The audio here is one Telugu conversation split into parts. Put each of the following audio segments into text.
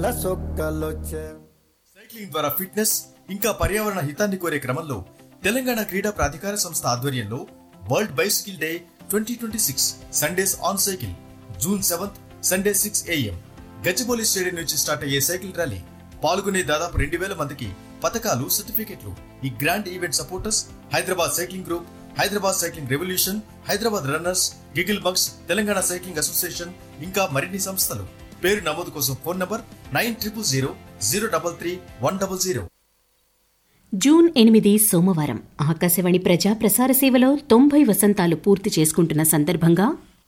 సొక్కలొచ్చే సైక్లింగ్ ద్వారా ఫిట్నెస్ ఇంకా పర్యావరణ హితాన్ని కోరే క్రమంలో తెలంగాణ క్రీడా ప్రాధికార సంస్థ ఆధ్వర్యంలో world bicycle day twenty twenty six Sundays on cycle June seventh Sunday six AM Gachibowli stadium నుంచి స్టార్ట్ అయ్యే సైకిల్ ర్యాలీ పాల్గొనే దాదాపు రెండు వేల మందికి పథకాలు సర్టిఫికెట్లు ఈ grand event supporters Hyderabad cycling group Hyderabad cycling revolution Hyderabad runners giggle bugs Telangana cycling association ఇంకా మరిన్ని సంస్థలు పేరు నమోదు కోసం phone number nine triple zero zero double three one double zero June ఎనిమిది సోమవారం ఆకాశవాణి ప్రజా ప్రసార సేవలో తొంభై వసంతాలు పూర్తి చేసుకుంటున్న సందర్భంగా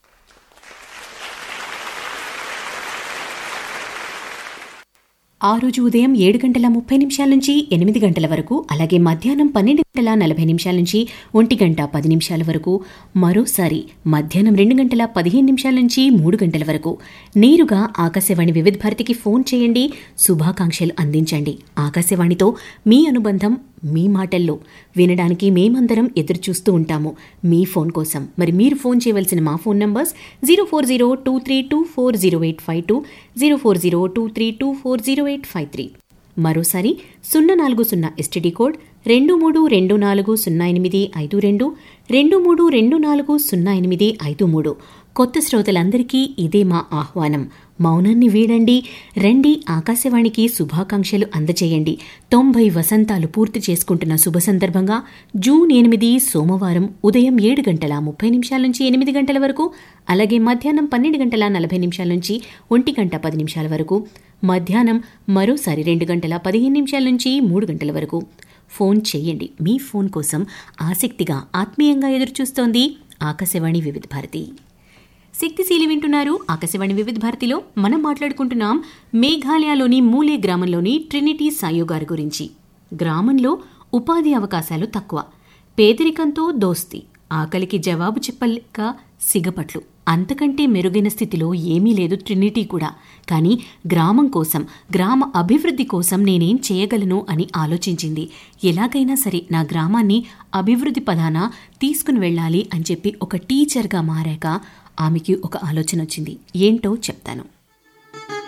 ఆ రోజు ఉదయం ఏడు గంటల ముప్పై నిమిషాల నుంచి ఎనిమిది గంటల వరకు అలాగే మధ్యాహ్నం పన్నెండు గంటల నలభై నిమిషాల నుంచి ఒంటి గంట పది నిమిషాల వరకు మరోసారి మధ్యాహ్నం రెండు గంటల పదిహేను నిమిషాల నుంచి మూడు గంటల వరకు నేరుగా ఆకాశవాణి వివిధ భారతికి ఫోన్ చేయండి శుభాకాంక్షలు అందించండి ఆకాశవాణితో మీ అనుబంధం మీ మాటల్లో వినడానికి మేమందరం ఎదురు చూస్తూ ఉంటాము మీ ఫోన్ కోసం మరి మీరు ఫోన్ చేయవలసిన మా phone numbers zero four zero two three two four zero eight five two zero four zero two three two four zero eight five three మరోసారి సున్నా నాలుగు సున్నా ఎస్టీడీ కోడ్ రెండు మూడు రెండు నాలుగు సున్నా ఎనిమిది ఐదు రెండు రెండు మూడు రెండు నాలుగు సున్నా ఎనిమిది ఐదు మూడు కొత్త శ్రోతలందరికీ ఇదే మా ఆహ్వానం మౌనాన్ని వీడండి రండి ఆకాశవాణికి శుభాకాంక్షలు అందజేయండి తొంభై వసంతాలు పూర్తి చేసుకుంటున్న శుభ సందర్భంగా జూన్ ఎనిమిది సోమవారం ఉదయం ఏడు గంటల ముప్పై నిమిషాల నుంచి ఎనిమిది గంటల వరకు అలాగే మధ్యాహ్నం పన్నెండు గంటల నలభై నిమిషాల నుంచి ఒంటి గంట పది నిమిషాల వరకు మధ్యాహ్నం మరోసారి రెండు గంటల పదిహేను నిమిషాల నుంచి మూడు గంటల వరకు ఫోన్ చేయండి మీ ఫోన్ కోసం ఆసక్తిగా ఆత్మీయంగా ఎదురుచూస్తోంది ఆకాశవాణి వివిధ భారతి శక్తిశీలి వింటున్నారు ఆకాశవాణి వివిధ భారతిలో మనం మాట్లాడుకుంటున్నాం మేఘాలయలోని మూలే గ్రామంలోని ట్రినిటీ సాయో గారి గురించి గ్రామంలో ఉపాధి అవకాశాలు తక్కువ పేదరికంతో దోస్తి ఆకలికి జవాబు చెప్పలేక సిగపట్లు అంతకంటే మెరుగైన స్థితిలో ఏమీ లేదు ట్రినిటీ కూడా కానీ గ్రామం కోసం గ్రామ అభివృద్ధి కోసం నేనేం చేయగలను అని ఆలోచించింది ఎలాగైనా సరే నా గ్రామాన్ని అభివృద్ధి పదాన తీసుకుని వెళ్ళాలి అని చెప్పి ఒక టీచర్గా మారాక ఆమెకి ఒక ఆలోచన వచ్చింది ఏంటో చెప్తాను